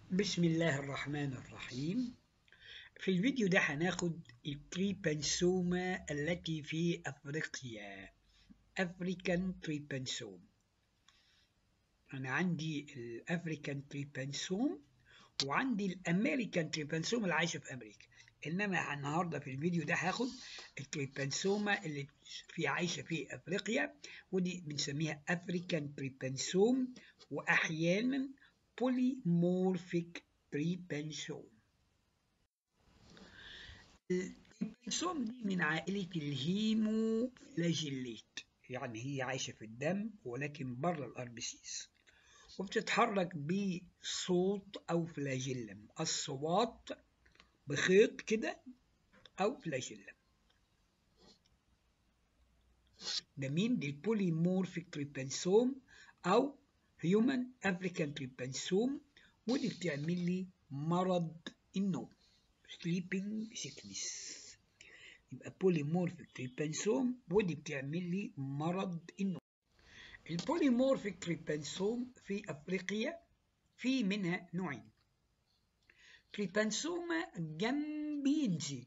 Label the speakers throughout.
Speaker 1: بسم الله الرحمن الرحيم في الفيديو ده هناخد التريبانسوما التي في أفريقيا أفريكان تريبانسوم أنا عندي الأفريكان تريبانسوم وعندي الأمريكان تريبانسوم اللي عايشة في أمريكا إنما النهاردة في الفيديو ده هاخد التريبانسوما اللي في عايشة في أفريقيا ودي بنسميها أفريكان تريبانسوم وأحيانا polymorphic trypanosome التريبانسوم دي من عائلة الهيموفلاجيليت يعني هي عايشة في الدم ولكن بره الأربسيس وبتتحرك بصوت أو فلاجيلم الصوات بخيط كده أو فلاجيلم ده مين دي البوليمورفيك تريبانسوم أو هيومن افريكان تريبانسوم ودي بتعمل لي مرض النوم sleeping sickness يبقى بوليمورفيك تريبانسوم ودي بتعمل لي مرض النوم البوليمورفيك تريبانسوم في افريقيا في منها نوعين تريبانسوما جامبينزي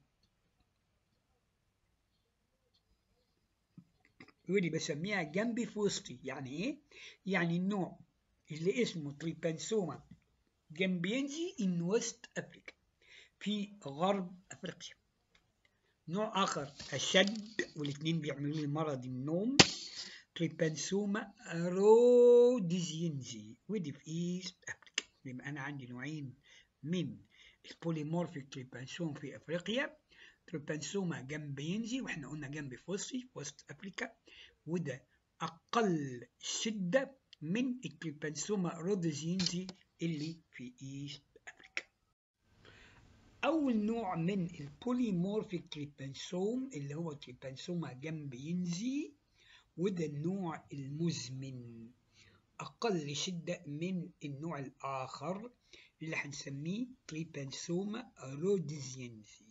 Speaker 1: ودي بسميها جنبي في وسطي يعني ايه يعني النوع اللي اسمه تريبانسوما جنبينزي ان ويست افريكا في غرب افريقيا نوع اخر اشد والاثنين بيعملوا لي مرض النوم تريبانسوما روديزينزي ودي في ايست افريكا يبقى انا عندي نوعين من البوليمورفيك تريبانسوم في افريقيا تريبانسوما جنبينزي واحنا قلنا جنب فوسي وسط افريكا وده اقل شده من التريبانسوما روديزينزي اللي في ايست افريكا اول نوع من البوليمورفيك تريبانسوم اللي هو تريبانسوما جنبينزي وده النوع المزمن اقل شده من النوع الاخر اللي هنسميه تريبانسوما روديزينزي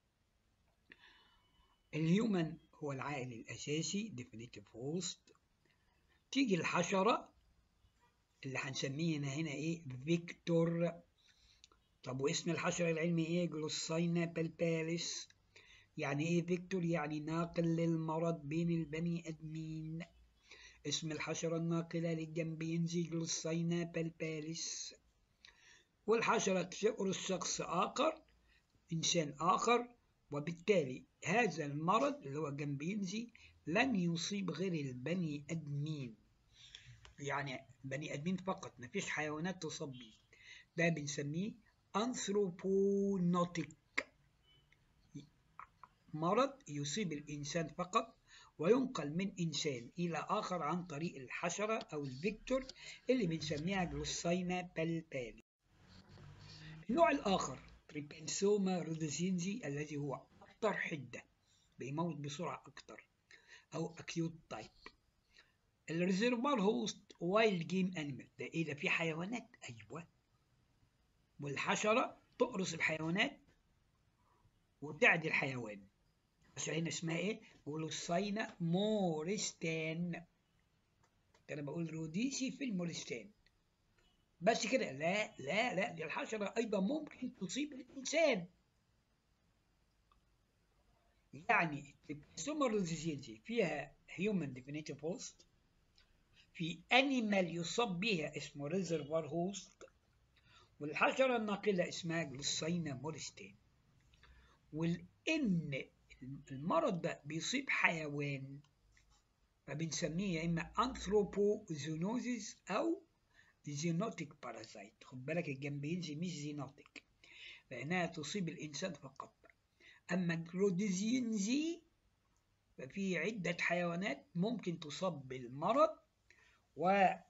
Speaker 1: الهيومن هو العائل الأساسي definitive host تيجي الحشرة اللي هنسميه هنا هنا إيه فيكتور طب واسم الحشرة العلمي إيه جلوسينا بالباليس يعني إيه فيكتور يعني ناقل للمرض بين البني آدمين اسم الحشرة الناقلة للجنبينزي جلوسينا بالباليس والحشرة تقرص شخص آخر إنسان آخر وبالتالي هذا المرض اللي هو جنبينزي لن يصيب غير البني ادمين يعني بني ادمين فقط ما فيش حيوانات تصاب بيه ده بنسميه انثروبونوتيك مرض يصيب الانسان فقط وينقل من انسان الى اخر عن طريق الحشره او الفيكتور اللي بنسميها جلوسينا بالبالي النوع الاخر تريبانسوما رودوزينزي الذي هو أكثر حدة بيموت بسرعة أكثر أو أكيوت تايب الريزرفوار هوست وايلد جيم أنيمال ده إيه ده في حيوانات أيوه والحشرة تقرص الحيوانات وتعدي الحيوان الحشرة هنا اسمها إيه؟ بولوساينا مورستان أنا بقول روديسي في المورستان بس كده لا لا لا دي الحشرة أيضا ممكن تصيب الإنسان يعني السومرزيزي فيها human definitive host في animal يصاب بها اسمه reservoir host والحشرة الناقلة اسمها جلوسينا مورستين والإن المرض ده بيصيب حيوان فبنسميه يا إما anthropozoonoses أو زينوتيك بارازايت خد بالك الجنبينزي مش زينوتيك لأنها تصيب الإنسان فقط أما الجروديزينزي ففي عدة حيوانات ممكن تصاب بالمرض وهذا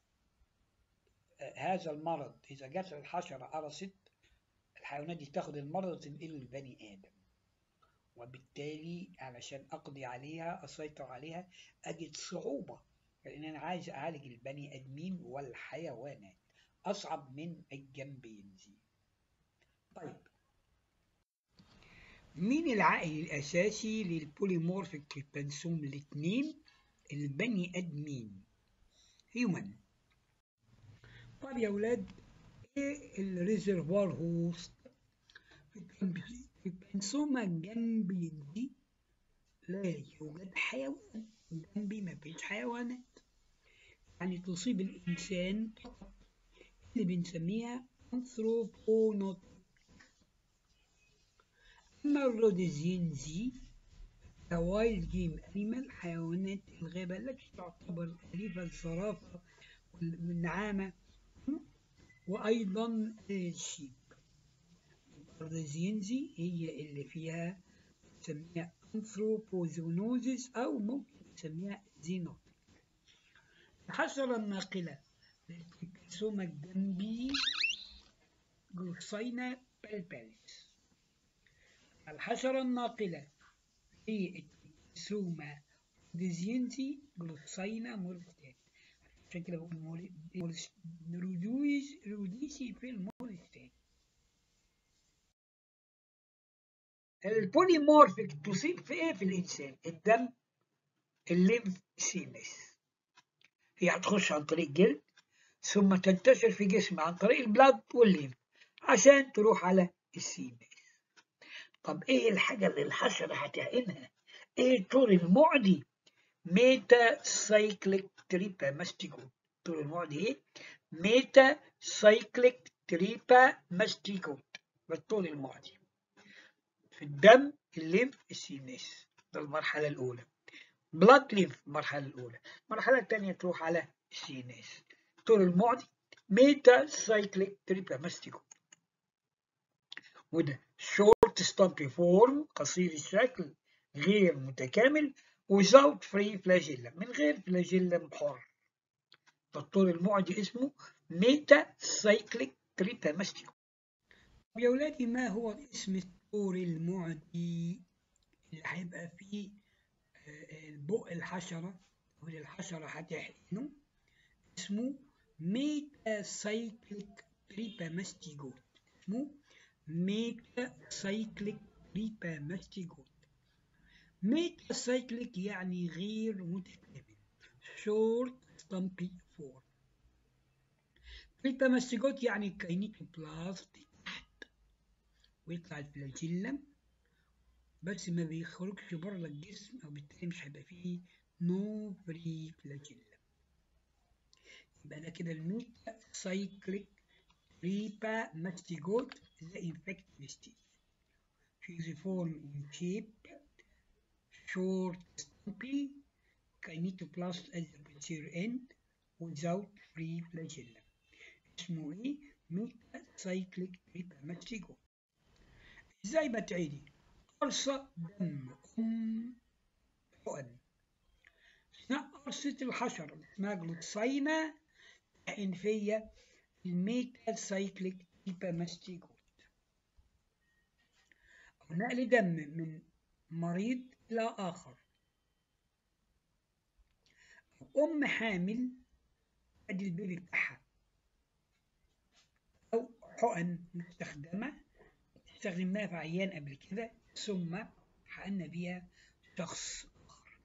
Speaker 1: المرض إذا جت الحشرة قرصت الحيوانات دي تاخد المرض وتنقله للبني آدم وبالتالي علشان أقضي عليها أسيطر عليها أجد صعوبة لأن أنا عايز أعالج البني آدمين والحيوانات أصعب من الجنبينزي طيب مين العائل الأساسي للبوليمورفيك تريبانسوم الاثنين البني آدمين هيومن طب يا ولاد الريزرفوار هوست في البنسومة جنبي دي لا يوجد حيوان جنبي ما فيش حيوانات يعني تصيب الإنسان فقط اللي بنسميها أنثروبونوت أما الروديزينزي كوايلد جيم أنيمال حيوانات الغابة التي تعتبر أليفة الزرافة والنعامة وأيضا الشيب الروديزينزي هي اللي فيها نسميها أنثروبوزونوزيس أو ممكن نسميها زينوتيك الحشرة الناقلة للتكسومة الجنبي جلوسينا بالبالس الحشرة الناقلة هي التكسومة ديزينتي جلوسينا مورستان عشان كده بقول رودويز روديسي في المورستان البوليمورفيك تصيب في ايه في الانسان الدم الليمف سينس هي هتخش عن طريق جلد ثم تنتشر في جسم عن طريق البلاد والليمف عشان تروح على السينس طب ايه الحاجة اللي الحشرة هتعقنها ايه الطور المعدي ميتا سايكليك تريبا ماستيجون الطور المعدي ايه ميتا سايكليك تريبا ماستيجون الطور المعدي في الدم الليمف السينس ده المرحلة الأولى بلاد ليمف المرحلة الأولى المرحلة الثانية تروح على السينس الطول المعدي ميتا سايكليك تريباماستيكو وده شورت ستامبي فورم قصير الشكل غير متكامل without free flagella من غير فلاجيلا حر الطول المعدي اسمه ميتا سايكليك تريباماستيكو يا ولادي ما هو اسم الطور المعدي اللي هيبقى فيه البق الحشرة واللي الحشرة هتحقنه اسمه ميتا سايكليك تريباماستيجوت اسمه ميتا سايكليك تريباماستيجوت ميتا سايكليك يعني غير متكامل شورت ستامبي فور تريباماستيجوت يعني كاينيتوبلاست تحت ويطلع الفلاجيلم بس ما بيخرجش بره الجسم او بالتالي مش هيبقى فيه نو فري فلاجيلا يبقى ده كده الميتا سايكليك ريبا ماستيجوت ذا انفكتيف ستيج fusiform in shape short stumpy kinetoplast at the posterior end without free flagella اسمه ايه ميتا سايكليك ريبا ماستيجوت ازاي بتعيدي قرصة دم أم حقن أثناء قرصة الحشرة اسمها جلوتسينا إنفية الميتا سايكليك تيباماستيجوت أو نقل دم من مريض إلى آخر أو أم حامل أدي البيبي بتاعها أو حقن مستخدمة استخدمناها في عيان قبل كده ثم حقنا بيها شخص آخر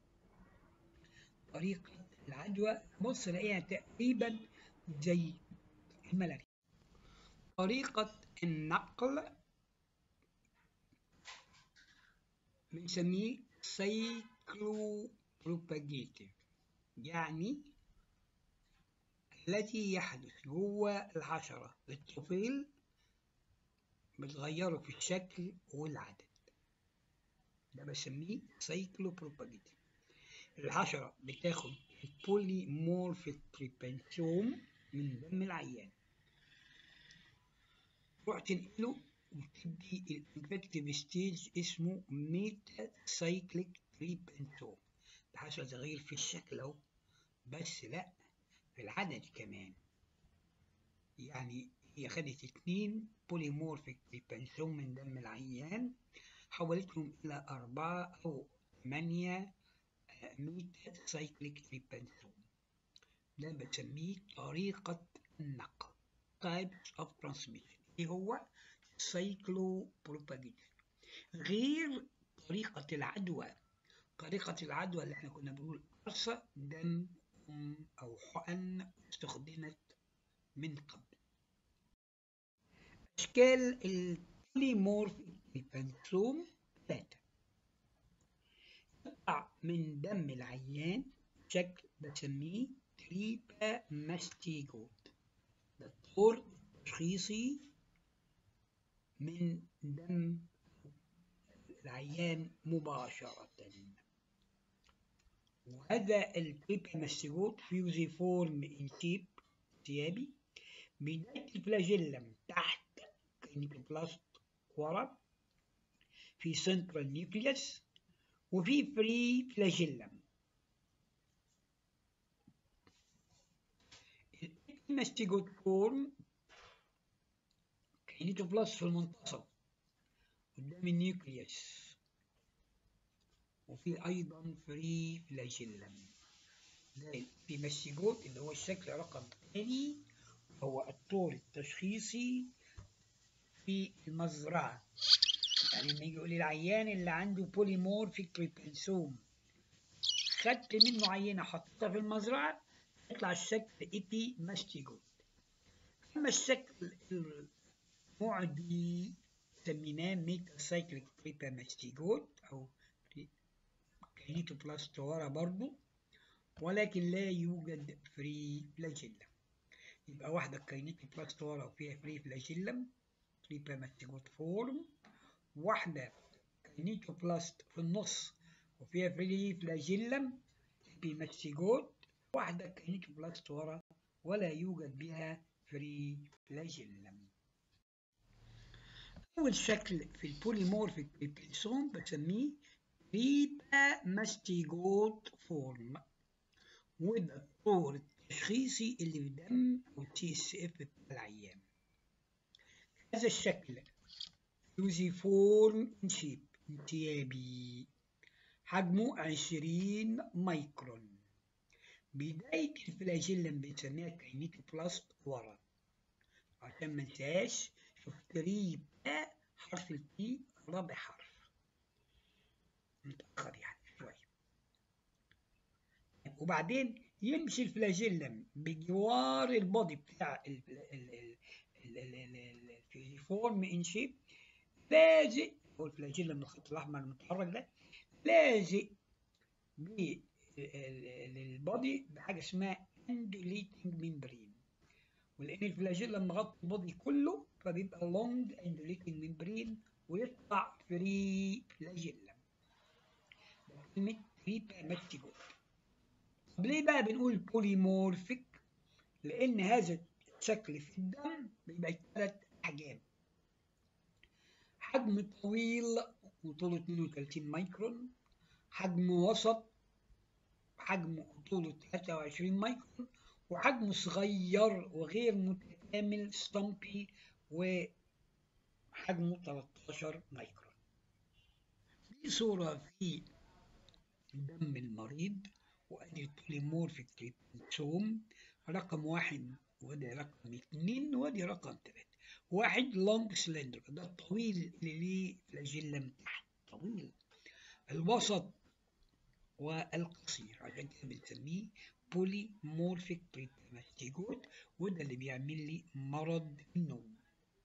Speaker 1: طريقة العدوى بص الاقيها تقريبا زي الملاريا طريقة النقل بنسميه سايكلو بروباجيتيف يعني التي يحدث جوه الحشرة للطفيل بتغيره في الشكل والعدد ده بسميه سايكلو بروباجيتيف الحشرة بتاخد البوليمورفيك تريبانسوم من دم العيان تروح تنقله وتدي الانفكتيف ستيج اسمه ميتا سايكليك تريبانسوم ده حصل تغيير في الشكل اهو بس لا في العدد كمان يعني هي خدت اتنين بوليمورفيك تريبانسوم من دم العيان حولتهم إلى أربعة أو ثمانية ميتا سايكليك تريبانسوم ده بسميه طريقة النقل types of transmission ايه هو سايكلو بروباجيشن غير طريقة العدوى طريقة العدوى اللي احنا كنا بنقول قرصة دم أو حقن استخدمت من قبل أشكال البوليمورف البنسوم ثلاثة يطلع من دم العيان شكل بسميه تريبا ماستيجوت ده الطور التشخيصي من دم العيان مباشرة وهذا التريبا ماستيجوت فيوزيفورم إن شيب ثيابي بداية الفلاجيلم تحت كينيكوبلاست ورا في سنترال نيوكليوس وفي فري فلاجيلم الماستيجوت فورم كينيتوبلاست في المنتصف قدام النيوكليوس وفي أيضا فري فلاجيلم ده البيماستيجوت اللي هو الشكل رقم ثاني هو الطور التشخيصي في المزرعة يعني لما يجي يقول لي العيان اللي عنده بوليمورفيك تريبنسوم خدت منه عينة حطيتها في المزرعة يطلع الشكل إيبي ماستيجوت أما الشكل المعدي سميناه ميتاسايكليك تريبا ماستيجوت أو كينيتوبلاستورا برضو ولكن لا يوجد فري فلاجيلم يبقى واحدة كينيتوبلاستورا وفيها فري فلاجيلم تريبا ماستيجوت فورم واحدة كينيتوبلاست في النص وفيها فري فلاجيلم بماستيجوت واحدة كينيتوبلاست ورا ولا يوجد بها فري فلاجيلم أول شكل في البوليمورفيك بيبنسوم بسميه ريبا ماستيجوت فورم وده الطور التشخيصي اللي في دم أو تي اس اف بتاع العيان هذا الشكل يوزيفورم شيب انتيابي حجمه 20 مايكرون بداية الفلاجيلم بنسميها كينيتوبلاست ورا عشان ما ننساش شوف ريبا حرف البي رابع حرف متأخر يعني شوية وبعدين يمشي الفلاجيلم بجوار البودي بتاع الفيزيفورم ان شيب لازق هو الفلاجيلم الخط الاحمر المتحرك ده لازق للبودي بحاجه اسمها اندوليتنج ميمبرين ولان الفلاجيلم مغطي البودي كله فبيبقى لونج اندوليتنج ميمبرين ويطلع فري فلاجيلم كلمه ريبا ماستيجوت طب ليه بقى بنقول بوليمورفيك لان هذا الشكل في الدم بيبقى ثلاث احجام حجم طويل وطوله 32 مايكرون حجم وسط حجم وطوله 23 مايكرون وحجم صغير وغير متكامل ستامبي وحجمه 13 مايكرون دي صورة في دم المريض وادي البوليمورفيك تريبنسوم رقم واحد وادي رقم اتنين وادي رقم تلاتة واحد لونج سلندر ده الطويل اللي ليه فلاجيلم تحت طويل الوسط والقصير عشان كده بنسميه بولي مورفيك تريبماستيجوت وده اللي بيعمل لي مرض النوم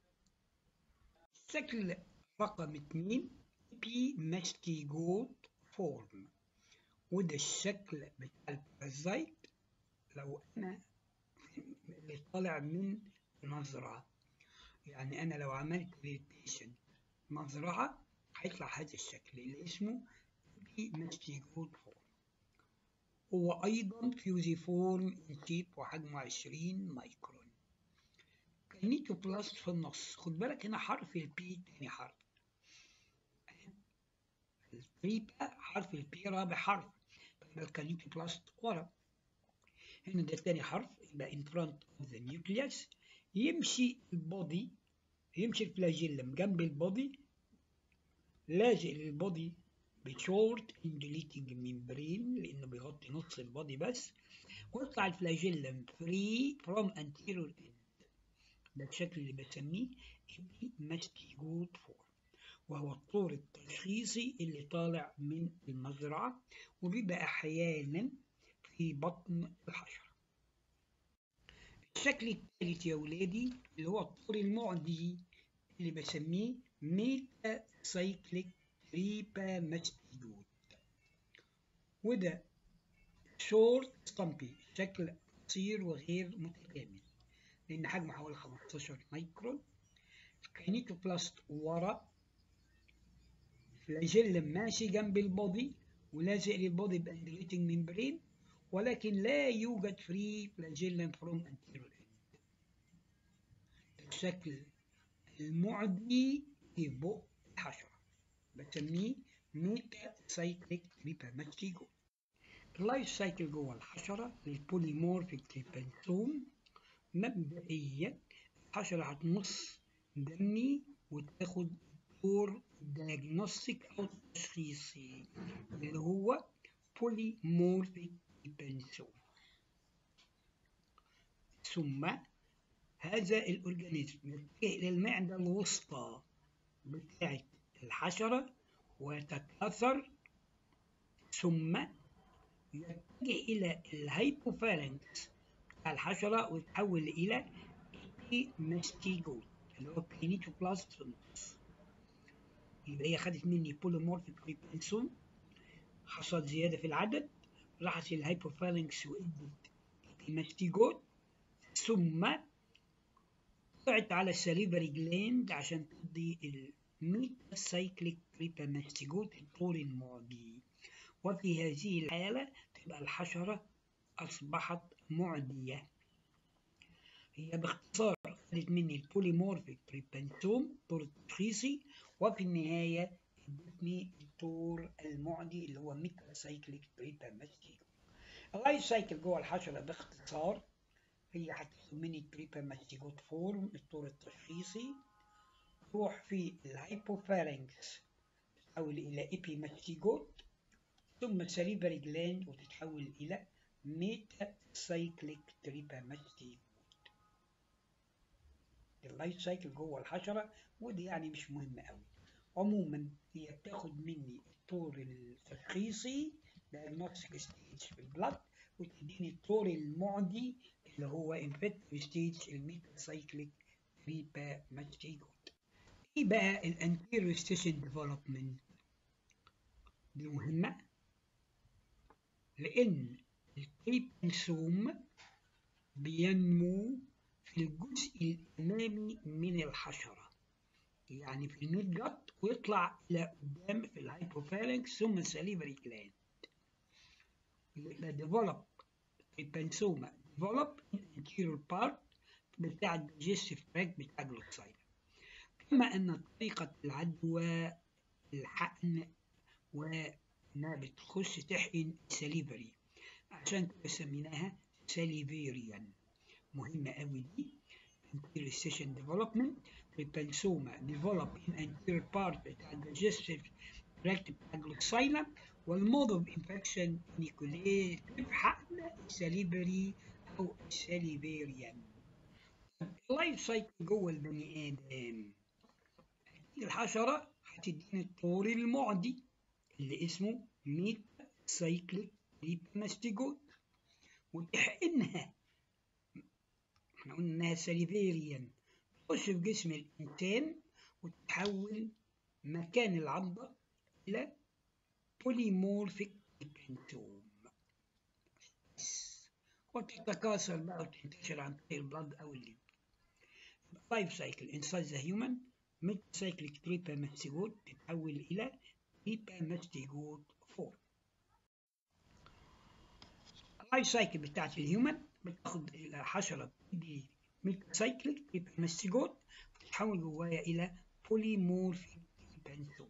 Speaker 1: الشكل رقم اتنين بي ماستيجوت فورم وده الشكل بتاع البارازايت لو انا اللي طالع من مزرعة يعني انا لو عملت للبيشنت مزرعة هيطلع هذا الشكل اللي اسمه بي ماستيجوت فورم هو أيضا فيوزيفورم انتيب وحجمه 20 مايكرون كينيتوبلاست في النص خد بالك هنا حرف البي تاني حرف البي حرف البي رابع حرف يبقى الكينيتوبلاست ورا هنا ده تاني حرف يبقى in front of the nucleus يمشي البودي يمشي الفلاجيلم جنب البودي لازق للبودي بشورت اندوليتنج ميمبرين لانه بيغطي نص البودي بس ويطلع الفلاجيلم فري فروم anterior end ده الشكل اللي بسميه ماستيجوت فورم وهو الطور التشخيصي اللي طالع من المزرعة وبيبقى أحيانا في بطن الحشرة الشكل الثالث يا ولادي اللي هو الطور المعدي اللي بسميه ميتا سايكليك ريبا ماستيجوت وده شورت ستامبي شكل قصير وغير متكامل لأن حجمه حوالي 15 مايكرون الكينيتوبلاست ورا فلاجيل ماشي جنب البودي ولازق للبودي باندليتنج ممبرين ولكن لا يوجد فري فلاجيلم فروم انتيريور الشكل المعدي في بق الحشرة بسميه ميتا سايكليك ريباماتيجو اللايف سايكل جوه الحشرة للبوليمورفيك تريبانثوم مبدئيا الحشرة هتمص دمي وتاخد دور دياجنوستيك أو تشخيصي اللي هو بوليمورفيك تريبانثوم ثم هذا الأورجانيزم يتجه إلى المعدة الوسطى بتاعة الحشرة وتتأثر ثم يتجه إلى الهايبوفارنكس بتاع الحشرة ويتحول إلى ماستيجوت اللي هو كينيتوبلاستومس يبقى هي خدت مني بوليمورفيك ريبنسون حصل زيادة في العدد راحت للهايبوفارنكس وادت ماستيجوت ثم طلعت على السليفري جلاند عشان تدي الميتا سايكليك ريباماستيجوت الطور المعدي وفي هذه الحالة تبقى الحشرة أصبحت معدية هي باختصار خدت مني البوليمورفيك ريبانثوم الطور التشخيصي وفي النهاية ادتني الطور المعدي اللي هو ميتا سايكليك ريباماستيجوت اللايف سايكل جوه الحشرة باختصار هي هتاخد مني التريباماستيجوت فورم الطور التشخيصي تروح في الهايبوفارنكس تتحول إلى إبيماستيجوت ثم سليفري جلاند وتتحول إلى ميتا سايكليك تريباماستيجوت اللايف سايكل جوه الحشرة ودي يعني مش مهمة قوي عموما هي بتاخد مني الطور التشخيصي diagnostic stage في البلد وتديني الطور المعدي اللي هو infective stage الميتا سايكليك ريبا ماستيجوت ايه بقى الانتيريور ستيشن ديفلوبمنت دي مهمة لأن الكريبنسوم بينمو في الجزء الأمامي من الحشرة يعني في الميد جت ويطلع إلى قدام في الهايبوفارنكس ثم السليفري جلاند يبقى ديفلوب البنسوما ديفلوب الانتيريور بارت بتاع الديجستيف تراك بتاع الجلوكسايد كما أن طريقة العدوى الحقن وإنها بتخش تحقن سليفري عشان كده سميناها سليفيريان مهمة قوي دي anterior station development trypanosoma develop in anterior part بتاع digestive tract بتاع الجلوكسايلم والمود اوف انفكشن نيكوليتيف حقن سليفري أو سليفيريان اللايف سايكل جوه البني آدم الحشرة هتديني الطور المعدي اللي اسمه ميت سايكليك ريبماستيجوت وتحقنها احنا قلنا انها سليفيريان تخش في جسم الانسان وتتحول مكان العضة الى بوليمورفيك بنتوم وتتكاثر بقى وتنتشر عن طريق البلد او الليب لايف سايكل انسايد ذا هيومن ميت سايكليك تريباماستيجوت تتحول الى تريباماستيجوت 4 اللايف سايكل بتاعت الهيومن بتاخد الحشرة دي ميت سايكليك تريباماستيجوت وتتحول جوايا الى بوليمورفيك بنتوم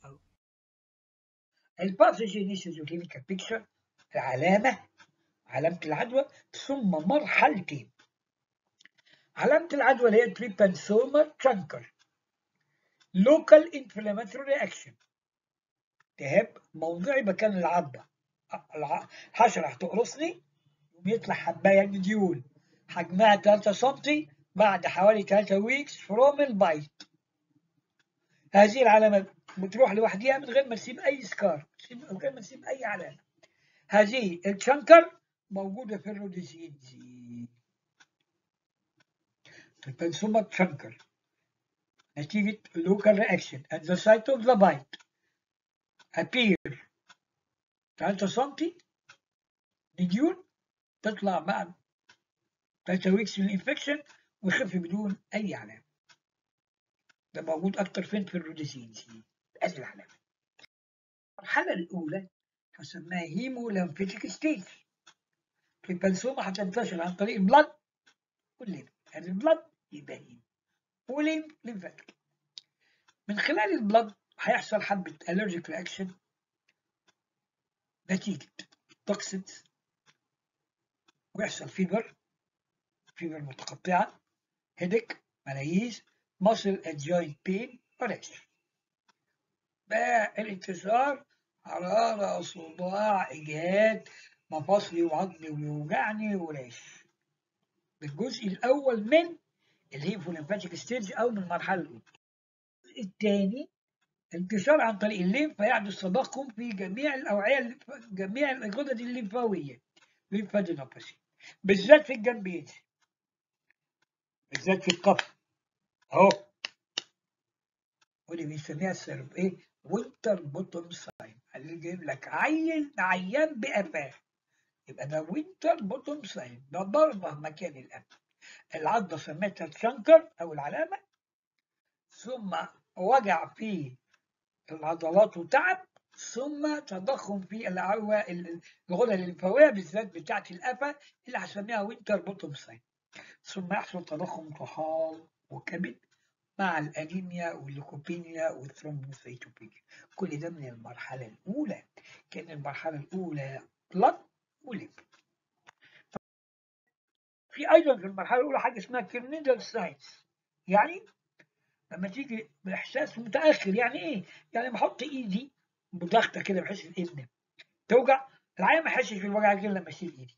Speaker 1: الباثوجينيسيس وكلينيكال بيكتشر العلامة علامة العدوى ثم مرحلتين علامة العدوى اللي هي تريبانثوما ترانكر لوكال انفلاماتوري رياكشن التهاب موضعي مكان العضة الحشرة هتقرصني وبيطلع حباية نديول حجمها 3 سم بعد حوالي 3 ويكس فروم البايت هذه العلامة بتروح لوحدها من غير ما تسيب أي سكار من غير ما تسيب أي علامة هذه الشنكر موجودة في الروديسيدزي البنسوما تشنكر نتيجة local reaction at the site of the bite appear 3 سم نديول تطلع بعد 3 ويكس من الانفكشن ويخف بدون أي علامة ده موجود أكتر فين في الروديسينز ادي العلامة المرحلة الأولى هسميها هيمو لامفيتيك ستيج في البنسومة هتنتشر عن طريق البلد والليمف يعني البلد يبقى هيمو وليمف ليمفاتيك من خلال البلد هيحصل حبة allergic reaction نتيجة توكسينز ويحصل فيبر فيبر متقطعة هيدك ملاييس muscle and joint pain وريش بقى الانتصار حرارة صداع إجهاد مفاصلي وعظمي ويوجعني وريش الجزء الأول من الهيفوليمفاتيك ستيج أو من المرحلة الأولى الجزء الثاني انتشار عن طريق الليمف فيحدث تضخم في جميع الأوعية جميع الغدد الليمفاوية ليمفادينوباثي بالذات في الجنبين بالذات في القفا اهو ودي بنسميها السيرب ايه وينتر بوتوم ساين اللي جايب لك عين عيان بقفاه يبقى ده وينتر بوتوم ساين ده ضربه مكان القفا العضه سميتها تشنكر او العلامه ثم وجع في العضلات وتعب ثم تضخم في الغدد الليمفاويه بالذات بتاعه القفا اللي هسميها وينتر بوتوم ساين ثم يحصل تضخم طحال وكبد مع الانيميا والليكوبينيا والثرومبوسيتوبينيا كل ده من المرحله الاولى كان المرحله الاولى بلد وليب في ايضا في المرحله الاولى حاجه اسمها كيرنيدال ساينس يعني لما تيجي باحساس متاخر يعني ايه يعني بحط ايدي بضغطه كده بحيث الاذن توجع العيان ما يحسش بالوجع غير لما اشيل ايدي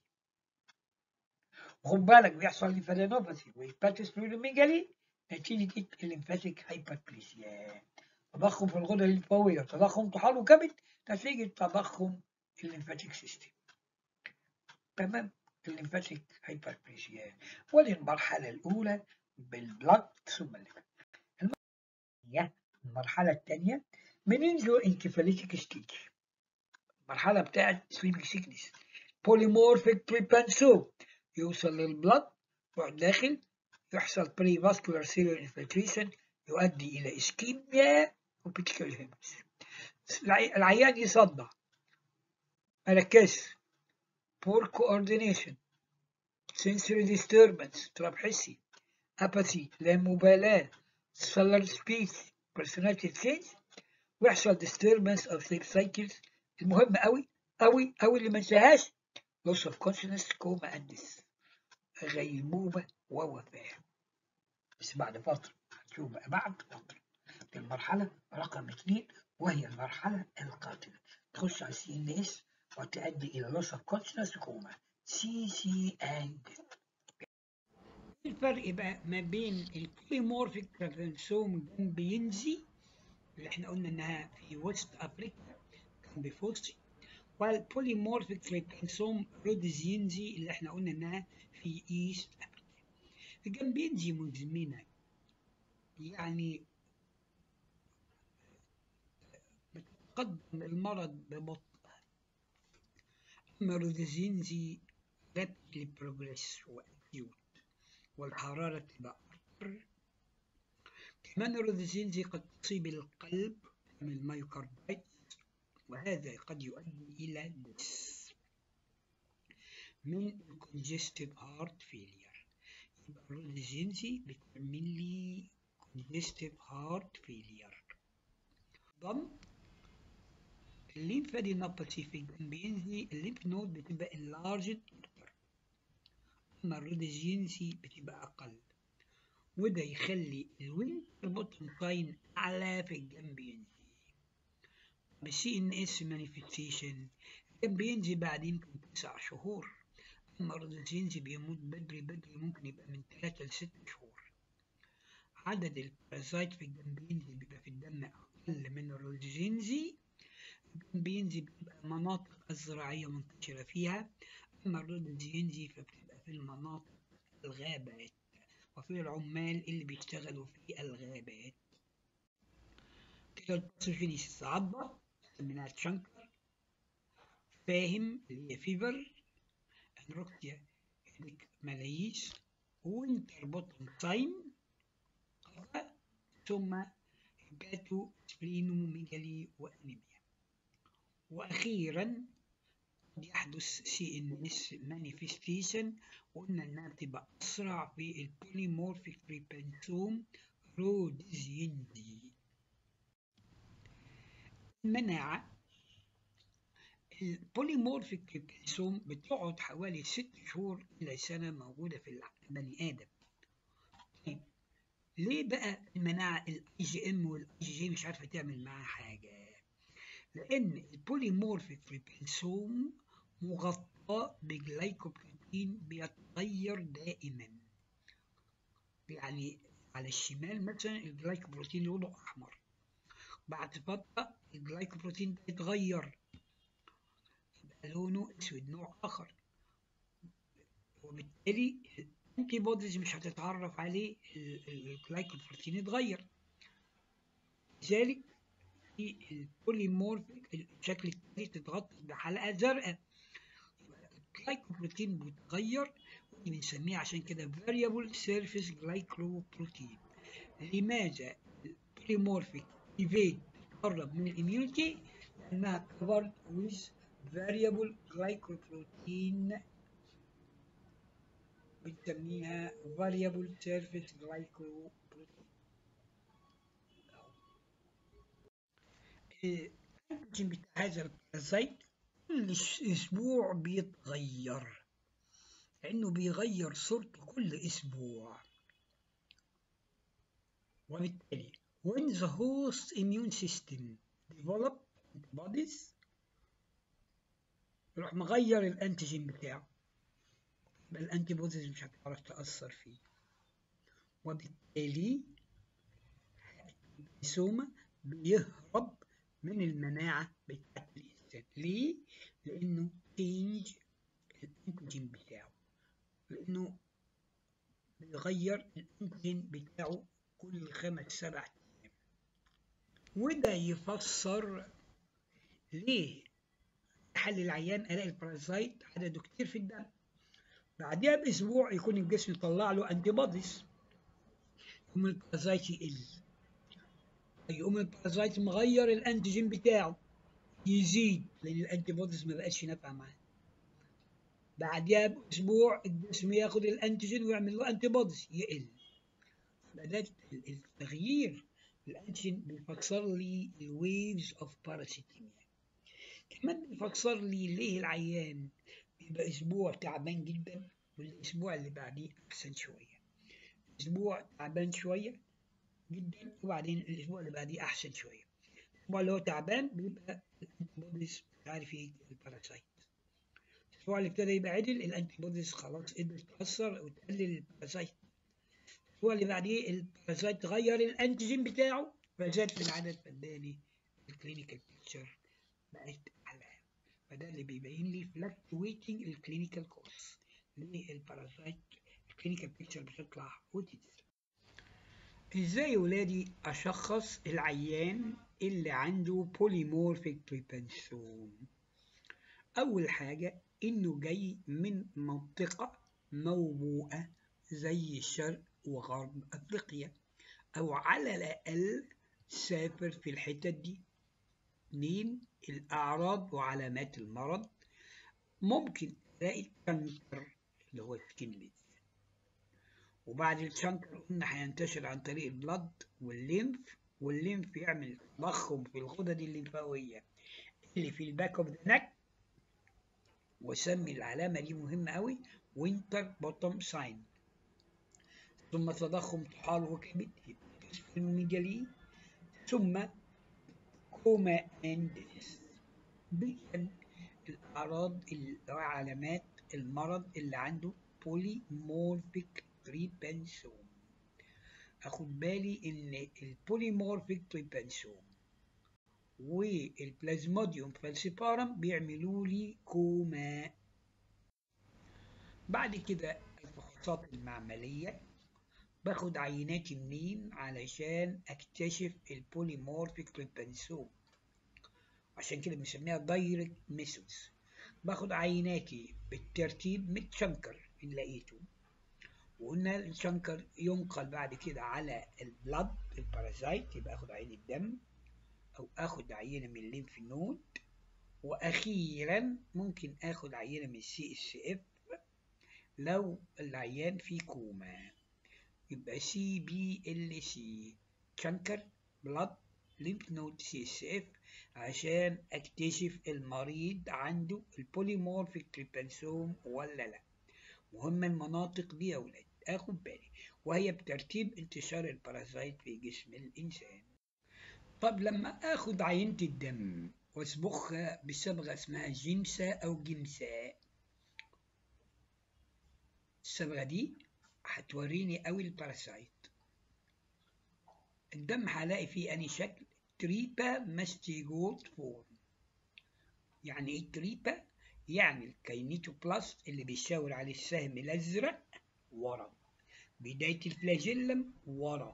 Speaker 1: خد بالك بيحصل لي فالينوباثي وهيباتيس فلويدوميجالي نتيجة الليمفاتيك هايبربليسيا تضخم في الغدد الليمفاوية تضخم طحال وكبد نتيجة تضخم الليمفاتيك سيستم تمام الليمفاتيك هايبربليسيا ودي المرحلة الأولى بالبلد ثم الليمف المرحلة الثانية منينجو انكفاليتيك ستيج المرحلة بتاعت سليبنج سيكنس بوليمورفيك تريبانسو يوصل للبلد يروح داخل يحصل بري فاسكولار سيلولار انفلتريشن يؤدي الى اسكيميا وبيتيكال هيمس العيان يصدع مركز poor coordination sensory disturbance اضطراب حسي apathy لا مبالاة cellular speech personality change ويحصل disturbance of sleep cycles المهم قوي قوي قوي اللي ما انساهاش loss of consciousness coma and death غيبوبة ووفاة بس بعد فترة هتشوف بقى بعد فترة المرحلة رقم اثنين وهي المرحلة القاتلة تخش على السي ان اس وتؤدي إلى loss of consciousness كوما سي سي اند الفرق بقى ما بين البوليمورفيك كرانسوم جنبينزي اللي احنا قلنا انها في ويست افريقيا كان بفوسي والبوليمورفيك تريبانسوم روديزينزي اللي احنا قلنا انها في ايست افريقيا الجنبينزي مزمنة يعني بتقدم المرض ببطء أما الروديزينزي rapidly progress وأكيوت والحرارة تبقى أكثر كمان الروديزينزي قد تصيب القلب من الميوكاردايتس وهذا قد يؤدي إلى دس من congestive heart failure يبقى الروديزينزي بتعمل لي congestive heart failure ضم الليمفادينوباثي في الجنبينزي الليمف نود بتبقى enlarged أكتر أما الروديزينزي بتبقى أقل وده يخلي الوينتر بوتن ساين أعلى في الجنبينزي بالسي ان اس مانيفستيشن كان بينزل بعد يمكن تسع شهور اما الروديزينزي بيموت بدري بدري ممكن يبقى من ثلاثة لست شهور عدد البارازايت في الجنبينزي بيبقى في الدم أقل من الروديزينزي الجنبينزي بتبقى مناطق الزراعية منتشرة فيها أما الروديزينزي فبتبقى في المناطق الغابات وفي العمال اللي بيشتغلوا في الغابات الباثوجينيسيس عضة سميناها تشانكر فاهم اللي هي فيفر انروكتيا ملاييس وينتر بوتن ساين ثم هيباتو سبلينوميجالي وانيميا واخيرا يحدث سي ان اس مانيفستيشن وقلنا انها بتبقى اسرع في البوليمورفيك ريبنسوم روديزيندي المناعة البوليمورفيك ريبنسوم بتقعد حوالي ست شهور إلى سنة موجودة في البني آدم طيب ليه بقى المناعة الاي جي ام والاي جي جي مش عارفة تعمل معاها حاجة لأن البوليمورفيك ريبنسوم مغطى بجلايكوبروتين بيتغير دائما يعني على الشمال مثلا الجلايكوبروتين لونه أحمر بعد فترة الجلايكوبروتين ده يتغير يبقى لونه أسود نوع آخر وبالتالي الانتي بوديز مش هتتعرف عليه الجلايكوبروتين اتغير لذلك في البوليمورفيك الشكل التالي تتغطى بحلقة زرقاء الجلايكوبروتين بيتغير ودي بنسميه عشان كده variable surface glycoprotein لماذا البوليمورفيك ايفيد تقرب من الاميونيتي لانها covered with variable glycoprotein بنسميها variable surface glycoprotein الانتيجين بتاع هذا البارازيت كل اسبوع بيتغير لانه بيغير صورته كل اسبوع وبالتالي when the host immune system develop antibodies يروح مغير الانتيجين بتاعه يبقى الانتي بوديز مش هتعرف تأثر فيه وبالتالي السومة بيهرب من المناعة بتاعت الإنسان ليه؟ لأنه تينج الأنتيجين بتاعه لأنه بيغير الأنتيجين بتاعه كل خمس سبع أيام وده يفسر ليه حل العيان ألاقي البارازايت عدده كتير في الدم بعدها بأسبوع يكون الجسم يطلع له أنتي بوديز يقوم البارازايت يقل يقوم البارازايت مغير الانتيجين بتاعه يزيد لان الانتي بوديز ما بقتش نافعه معاه بعدها باسبوع الجسم ياخد الانتيجين ويعمل له انتي بوديز يقل بدات التغيير الانتيجين بيفسر لي الويفز اوف باراسيتيميا كمان بيفسر لي ليه العيان بيبقى اسبوع تعبان جدا والاسبوع اللي بعديه احسن شويه اسبوع تعبان شويه جدا وبعدين الاسبوع اللي بعديه احسن شويه الاسبوع اللي هو تعبان بيبقى الانتي بوديز عارف يقتل الباراسايت الاسبوع اللي ابتدى يبقى عدل الانتي بوديز خلاص قدرت تاثر وتقلل الباراسايت الاسبوع اللي بعديه الباراسايت غير الانتيجين بتاعه فزاد في العدد فاداني الكلينيكال بيكتشر بقت اعلى فده اللي بيبين لي فلكتويتنج الكلينيكال كورس للباراسايت الكلينيكال بيكتشر بتطلع وتنزل ازاي ولادي اشخص العيان اللي عنده بوليمورفيك تريبانسوم اول حاجة انه جاي من منطقة موبوءة زي الشرق وغرب افريقيا او على الاقل سافر في الحتت دي اتنين الاعراض وعلامات المرض ممكن تلاقي كانسر اللي هو سكين وبعد الشنكر قلنا هينتشر عن طريق البلد والليمف والليمف يعمل تضخم في الغدد الليمفاوية اللي في الباك اوف ذا نك وسمي العلامة دي مهمة قوي وينتر بوتوم ساين ثم تضخم طحال وكبد الميجالي ثم كوما اندس بيان الأعراض وعلامات المرض اللي عنده بوليمورفيك تريبانسوم اخد بالي ان البوليمورفيك تريبانسوم والبلازموديوم فالسيبارم بيعملوا لي كوما بعد كده الفحوصات المعملية باخد عيناتي منين علشان اكتشف البوليمورفيك تريبانسوم عشان كده بنسميها دايركت ميثودز باخد عيناتي بالترتيب متشنكر ان لقيته وقلنا الشنكر ينقل بعد كده على البلد البارازايت يبقى اخد عين الدم او اخد عينه من الليمف نود واخيرا ممكن اخد عينه من السي اس اف لو العيان فيه كوما يبقى سي بي ال سي شنكر بلد ليمف نود سي اس اف عشان اكتشف المريض عنده البوليمورفيك تريبانسوم ولا لا مهم المناطق دي يا ولاد اخد بالي وهي بترتيب انتشار البارازايت في جسم الانسان طب لما اخد عينة الدم واصبغها بصبغة اسمها جيمسا او جمساء الصبغة دي هتوريني قوي الباراسايت الدم هلاقي فيه اني شكل تريبا ماستيجوت فورم يعني ايه تريبا يعني الكينيتوبلاست اللي بيشاور عليه السهم الازرق ورا بداية الفلاجيلم ورا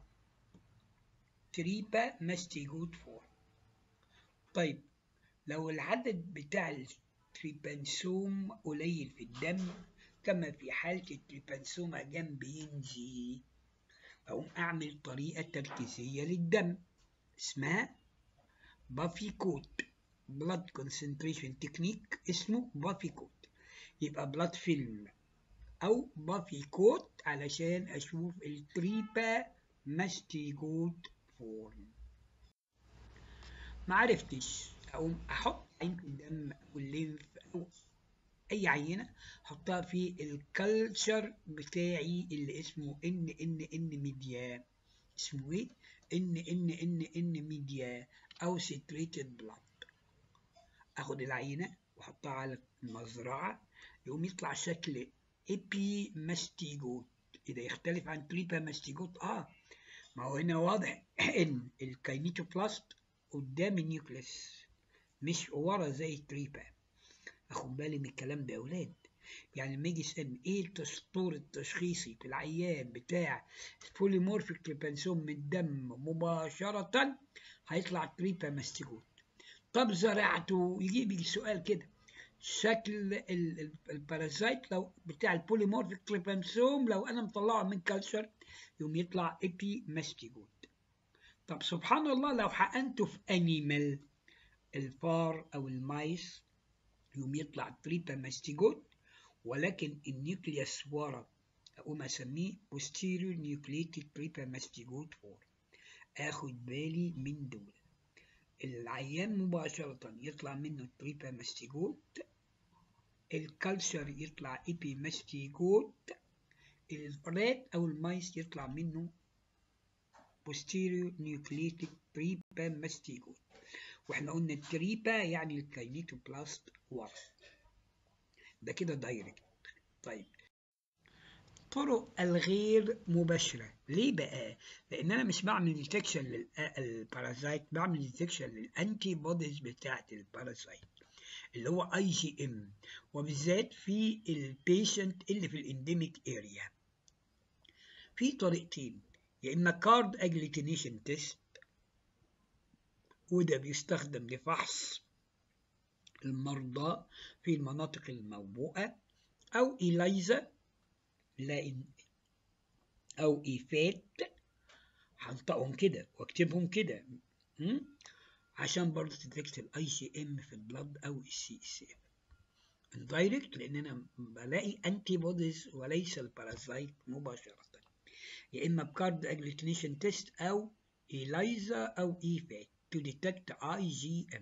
Speaker 1: تريبا ماستيجوت فورم طيب لو العدد بتاع التريبانسوم قليل في الدم كما في حالة التريبانسوما جنبينجي أقوم أعمل طريقة تركيزية للدم اسمها بافي كوت بلاد كونسنتريشن تكنيك اسمه بافي كوت يبقى بلاد فيلم أو بافي كوت علشان أشوف التريبا ماستيجوت فورم معرفتش أقوم أحط عينة الدم أو الليمف أو أي عينة أحطها في الكالتشر بتاعي اللي اسمه إن إن إن ميديا اسمه إيه؟ إن إن إن إن ميديا أو سيتريتد بلاد أخد العينة وأحطها على المزرعة يقوم يطلع شكل إبي ماستيجوت إذا يختلف عن تريبا ماستيجوت آه ما هو هنا واضح إن الكاينيتوبلاست قدام النيوكليس مش ورا زي التريبا اخد بالي من الكلام ده يا اولاد يعني لما يجي يسالني ايه التسطور التشخيصي في العيان بتاع البوليمورفيك تريبانسوم من الدم مباشرة هيطلع تريبا ماستيجوت طب زرعته يجيب لي سؤال كده شكل البارازايت لو بتاع البوليمورفيك تريبانسوم لو انا مطلعه من كالتشر يوم يطلع ايبي ماستيجوت طب سبحان الله لو حقنته في انيمال الفار او المايس يوم يطلع تريبا ماستيجوت ولكن النيوكليوس ورا اقوم اسميه posterior nucleated تريبا ماستيجوت فور اخد بالي من دول العيان مباشرة يطلع منه تريبا ماستيجوت الكالشر يطلع ايبي ماستيجوت الرات او المايس يطلع منه posterior nucleated تريبا ماستيجوت واحنا قلنا التريبا يعني الكاينيتوبلاست ورا ده كده دايركت طيب طرق الغير مباشرة ليه بقى؟ لأن أنا مش بعمل ديتكشن للبارازايت بعمل ديتكشن للأنتي بوديز بتاعة البارازايت اللي هو اي جي ام وبالذات في البيشنت اللي في الانديميك اريا في طريقتين يا اما كارد اجليتينيشن تيست وده بيستخدم لفحص المرضى في المناطق الموبوءة أو إليزا لا أو إيفات هنطقهم كده واكتبهم كده عشان برضه تديكت الاي جي ام في البلد او السي اس اف الدايركت لان انا بلاقي انتي بوديز وليس البارازايت مباشره يا اما بكارد اجلوتينيشن تيست او إليزا او ايفات to detect IgM.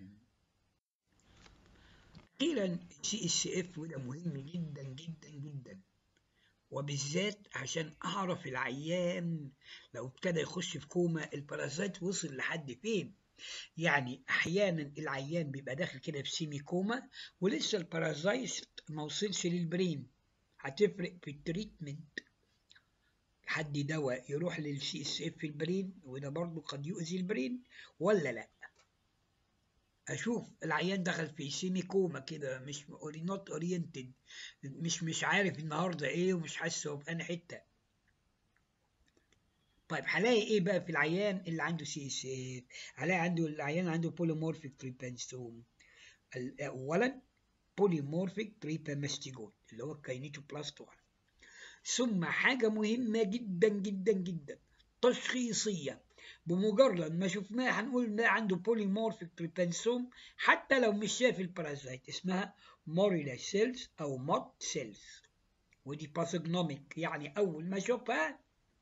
Speaker 1: أخيرا سي اس اف وده مهم جدا جدا جدا وبالذات عشان أعرف العيان لو ابتدى يخش في كوما البارازيت وصل لحد فين يعني أحيانا العيان بيبقى داخل كده في سيمي كوما ولسه البارازيت ما وصلش للبرين هتفرق في التريتمنت حد دواء يروح للسي اس اف في البرين وده برضه قد يؤذي البرين ولا لا اشوف العيان دخل في سيمي كوما كده مش نوت اورينتد مش مش عارف النهارده ايه ومش حاسس هو في انهي حته طيب هلاقي ايه بقى في العيان اللي عنده سي اس اف هلاقي عنده العيان عنده بوليمورفيك تريبانسوم اولا بوليمورفيك تريباماستيجون اللي هو الكاينيتوبلاست 1 ثم حاجة مهمة جدا جدا جدا تشخيصية بمجرد ما شفناها هنقول ده عنده بوليمورفيك تريبانسوم حتى لو مش شايف البارازايت اسمها موريلا سيلز او موت سيلز ودي باثوجنوميك يعني اول ما اشوفها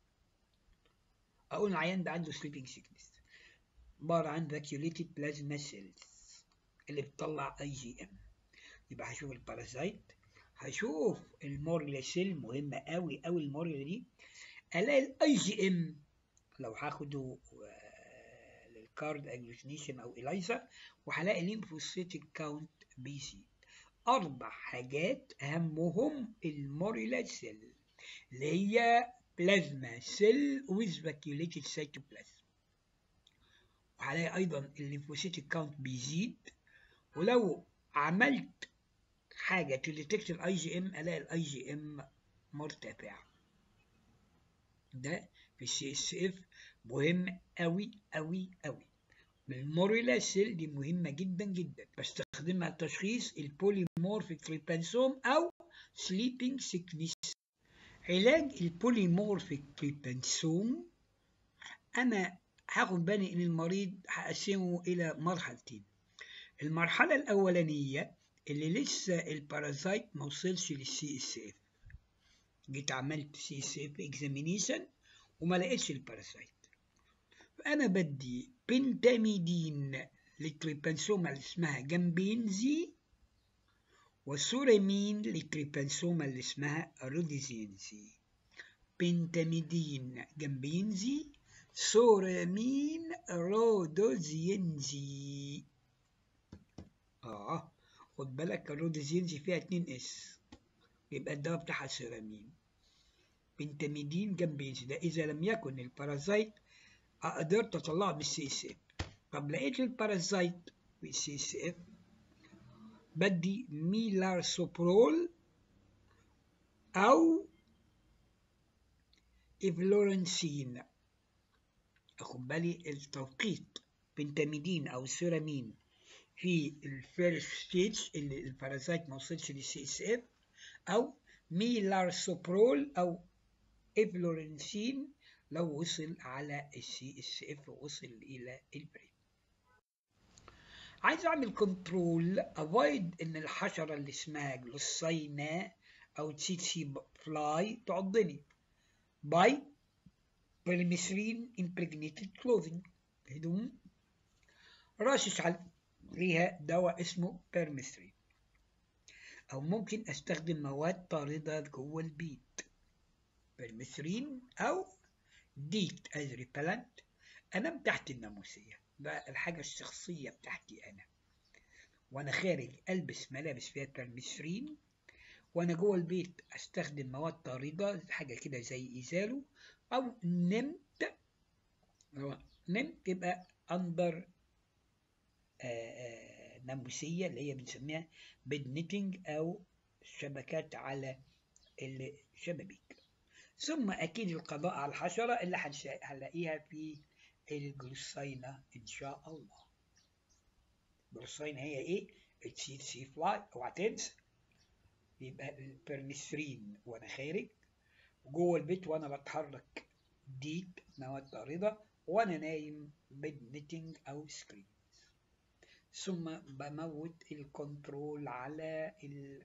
Speaker 1: اقول العيان ده عنده سليبنج سيكنس عباره عن فاكيوليتد بلازما سيلز اللي بتطلع اي جي ام يبقى هشوف البارازايت هشوف الموريلا سيل مهمه قوي قوي الموريلا دي الاقي الاي جي ام لو هاخده للكارد اجلوتينيشن او اليزا وهلاقي ليمفوسيتيك كاونت بيزيد اربع حاجات اهمهم الموريلا سيل اللي هي بلازما سيل with vacuolated cytoplasm وهلاقي ايضا الليمفوسيتيك كاونت بيزيد ولو عملت حاجه تديتكت الاي جي ام الاقي الاي جي ام مرتفع ده في السي اس اف مهم قوي قوي قوي الموريلا سيل دي مهمه جدا جدا بستخدمها لتشخيص البوليمورفيك تريبانسوم او سليبنج سيكنس علاج البوليمورفيك تريبانسوم انا هاخد بالي ان المريض هقسمه الى مرحلتين المرحله الاولانيه اللي لسه البارازايت ما وصلش للسي اس اف جيت عملت سي اس اف اكزامينيشن وما لقيتش البارازايت فانا بدي بنتاميدين للتريبانسوما اللي اسمها جامبينزي وسورامين للتريبانسوما اللي اسمها روديزينزي بنتاميدين جامبينزي سورامين رودوزينزي اه خد بالك الروديزينزي فيها اتنين اس يبقى الدواء بتاعها سيرامين بنتاميدين جامبينزي ده اذا لم يكن البارازايت قدرت اطلعه بالسي اس اف طب لقيت البارازايت بالسي اس اف بدي ميلارسوبرول او افلورنسين اخد بالي التوقيت بنتاميدين او سيرامين في الفيرست ستيج اللي البارازايت ما وصلش للسي اس اف او ميلارسوبرول او افلورنسين لو وصل على السي اس اف ووصل الى البرين عايز اعمل كنترول افايد ان الحشره اللي اسمها جلوسينا او تسيتسي فلاي تعضني باي بوليميثرين impregnated clothing هدوم رشش عليها دواء اسمه بيرميثرين او ممكن استخدم مواد طاردة جوه البيت بيرميثرين او ديت از ريبلنت انام تحت الناموسية ده الحاجة الشخصية بتاعتي انا وانا خارج البس ملابس فيها بيرميثرين وانا جوه البيت استخدم مواد طاردة حاجة كده زي ازالو او نمت نمت يبقى اندر ناموسية اللي هي بنسميها بيد نيتنج او شبكات على الشبابيك ثم اكيد القضاء على الحشرة اللي هنلاقيها في الجلوسينا ان شاء الله الجلوسينا هي ايه السي سي فلاي اوعى تنسى يبقى البرميثرين وانا خارج جوه البيت وانا بتحرك ديك مواد طاردة وانا نايم بالنتنج او سكرين ثم بموت الكنترول على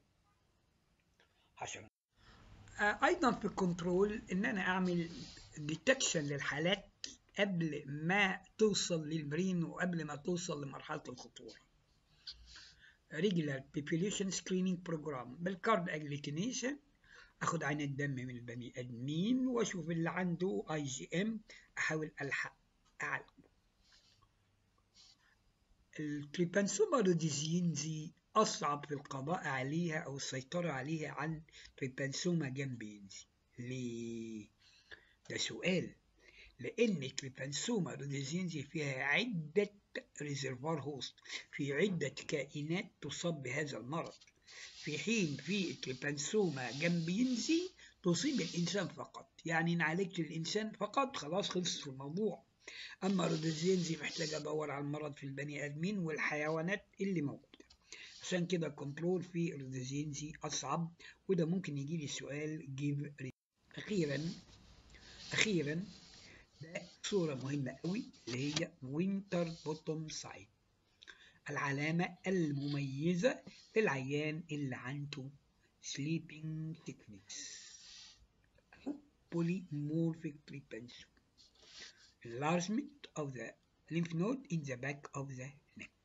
Speaker 1: الحشرة ايضا في الكنترول ان انا اعمل ديتكشن للحالات قبل ما توصل للبرين وقبل ما توصل لمرحلة الخطورة regular population screening program بالكارد اجليتينيشن اخد عين الدم من البني ادمين واشوف اللي عنده اي جي ام احاول الحق اعالجه التريبانسوما روديزينزي اصعب في القضاء عليها او السيطرة عليها عن تريبانسوما جامبينزي ليه ده سؤال لان التريبانسوما روديزينزي فيها عدة ريزرفوار هوست في عدة كائنات تصاب بهذا المرض في حين في التريبانسوما جامبينزي تصيب الإنسان فقط يعني نعالج الإنسان فقط خلاص خلص في الموضوع أما رودوزينزي محتاج أدور على المرض في البني آدمين والحيوانات اللي موجودة عشان كده الكنترول في رودوزينزي أصعب وده ممكن يجي لي سؤال جيب أخيرا أخيرا ده صورة مهمة قوي اللي هي وينتر بوتوم سايد العلامة المميزة للعيان اللي عنده sleeping sickness أو polymorphic prepension enlargement of the lymph node in the back of the neck